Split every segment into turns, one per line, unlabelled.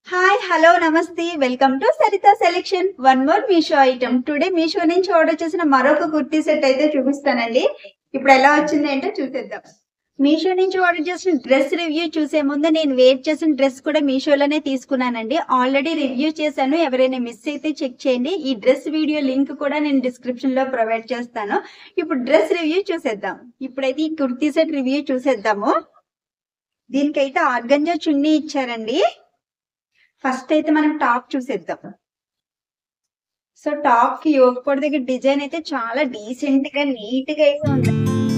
hi hello నమస్తే welcome to Saritha selection one more Meesho item today Meesho నుంచి order చేసిన మరొక కుర్తీ సెట్ అయితే చూపిస్తానండి ఇప్పుడు ఎలా వచ్చింది ఏంటో చూసేద్దాం మీషో నుంచి ఆర్డర్ చేసిన డ్రెస్ రివ్యూ చూసే ముందు నేను వేర్ చేసిన డ్రెస్ కూడా మీషోలోనే తీసుకున్నానండి ఆల్రెడీ రివ్యూ చేశాను ఎవరైనా మిస్ అయితే చెక్ చేయండి ఈ డ్రెస్ వీడియో లింక్ కూడా నేను డిస్క్రిప్షన్ లో ప్రొవైడ్ చేస్తాను ఇప్పుడు డ్రెస్ రివ్యూ చూసేద్దాం ఇప్పుడైతే ఈ కుర్తీ సెట్ రివ్యూ చూసేద్దాము దీనికైతే ఆర్గంజా చున్నీ ఇచ్చారండి ఫస్ట్ అయితే మనం టాప్ చూసేద్దాం సో టాప్ కి యోగపొడి దగ్గర డిజైన్ అయితే చాలా డీసెంట్ గా నీట్ గా అయితే ఉంది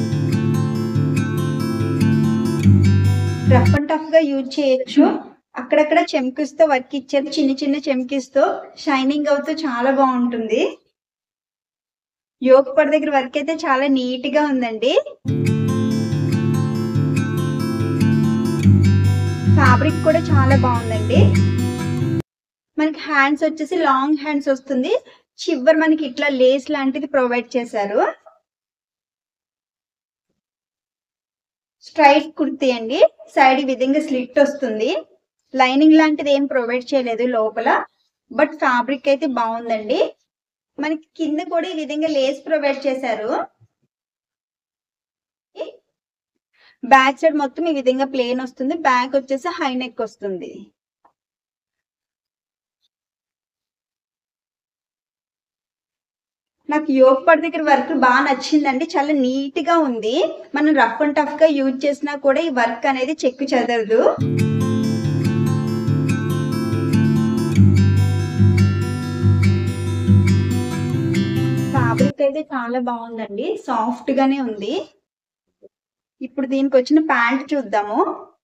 రఫ్ అండ్ టఫ్ గా యూజ్ చేయొచ్చు అక్కడక్కడ చెమ్కిస్తో వర్క్ ఇచ్చారు చిన్న చిన్న చెమ్కిస్తో షైనింగ్ అవుతూ చాలా బాగుంటుంది యోగపొడి దగ్గర వర్క్ అయితే చాలా నీట్ గా ఉందండి ఫ్యాబ్రిక్ కూడా చాలా బాగుందండి మనకి హ్యాండ్స్ వచ్చేసి లాంగ్ హ్యాండ్స్ వస్తుంది చివరి మనకి ఇట్లా లేస్ లాంటిది ప్రొవైడ్ చేశారు స్ట్రైట్ కుర్తీ అండి సైడ్ ఈ విధంగా స్లిట్ వస్తుంది లైనింగ్ లాంటిది ఏం ప్రొవైడ్ చేయలేదు లోపల బట్ ఫ్యాబ్రిక్ అయితే బాగుందండి మనకి కింద కూడా ఈ విధంగా లేస్ ప్రొవైడ్ చేశారు బ్యాక్ సైడ్ మొత్తం ఈ విధంగా ప్లేన్ వస్తుంది బ్యాక్ వచ్చేసి హై నెక్ వస్తుంది నాకు యోగ్ పడి దగ్గర వర్క్ బాగా నచ్చిందండి చాలా నీట్ గా ఉంది మనం రఫ్ అండ్ టఫ్ గా యూజ్ చేసినా కూడా ఈ వర్క్ అనేది చెక్కు చెదరదు ఫ్యాబ్రిక్ అయితే చాలా బాగుందండి సాఫ్ట్ గానే ఉంది ఇప్పుడు దీనికి వచ్చిన ప్యాంట్ చూద్దాము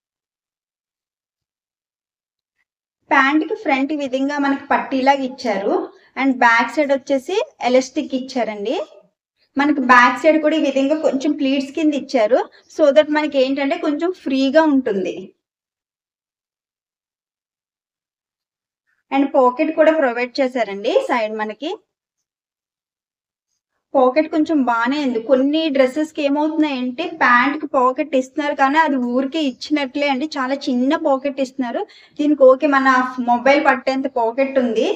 ప్యాంట్ కి ఫ్రంట్ ఈ విధంగా మనకి పట్టీలాగా ఇచ్చారు అండ్ బ్యాక్ సైడ్ వచ్చేసి ఎలాస్టిక్ ఇచ్చారండి మనకి బ్యాక్ సైడ్ కూడా ఈ విధంగా కొంచెం ప్లీట్స్ కింద ఇచ్చారు సో దట్ మనకి ఏంటంటే కొంచెం ఫ్రీగా ఉంటుంది అండ్ పాకెట్ కూడా ప్రొవైడ్ చేశారండి సైడ్ మనకి పాకెట్ కొంచెం బాగానే ఉంది కొన్ని డ్రెస్సెస్ కి ఏమవుతున్నాయంటే ప్యాంట్ కి పాకెట్ ఇస్తున్నారు కానీ అది ఊరికే ఇచ్చినట్లే అండి చాలా చిన్న పాకెట్ ఇస్తున్నారు దీనికి ఓకే మన మొబైల్ పట్టేంత పాకెట్ ఉంది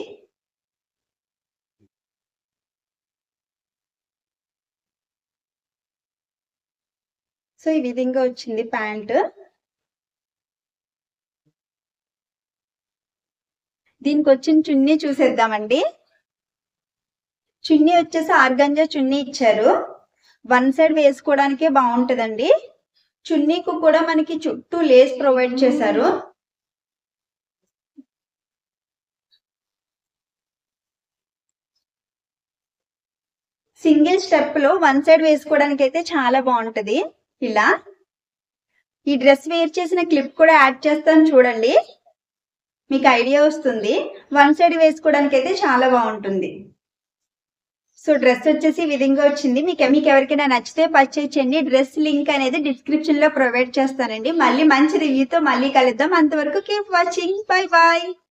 సో ఈ విధంగా వచ్చింది ప్యాంట్ దీనికి వచ్చిన చున్నీ చూసేద్దామండి చున్నీ వచ్చేసి ఆర్గంజా చున్నీ ఇచ్చారు వన్ సైడ్ వేసుకోవడానికే బాగుంటుందండి చున్నీకు కూడా మనకి చుట్టూ లేస్ ప్రొవైడ్ చేశారు సింగిల్ స్టెప్ లో వన్ సైడ్ వేసుకోవడానికి అయితే చాలా బాగుంటది ఇలా ఈ డ్రెస్ వేర్ చేసిన క్లిప్ కూడా యాడ్ చేస్తాను చూడండి మీకు ఐడియా వస్తుంది వన్ సైడ్ వేసుకోవడానికి అయితే చాలా బాగుంటుంది సో డ్రెస్ వచ్చేసి ఈ విధంగా వచ్చింది మీకు మీకు ఎవరికైనా నచ్చితే పర్చేజ్ చేయండి డ్రెస్ లింక్ అనేది డిస్క్రిప్షన్ లో ప్రొవైడ్ చేస్తానండి మళ్ళీ మంచి రివ్యూతో మళ్ళీ కలుద్దాం అంతవరకు కీప్ వాచింగ్ బై బాయ్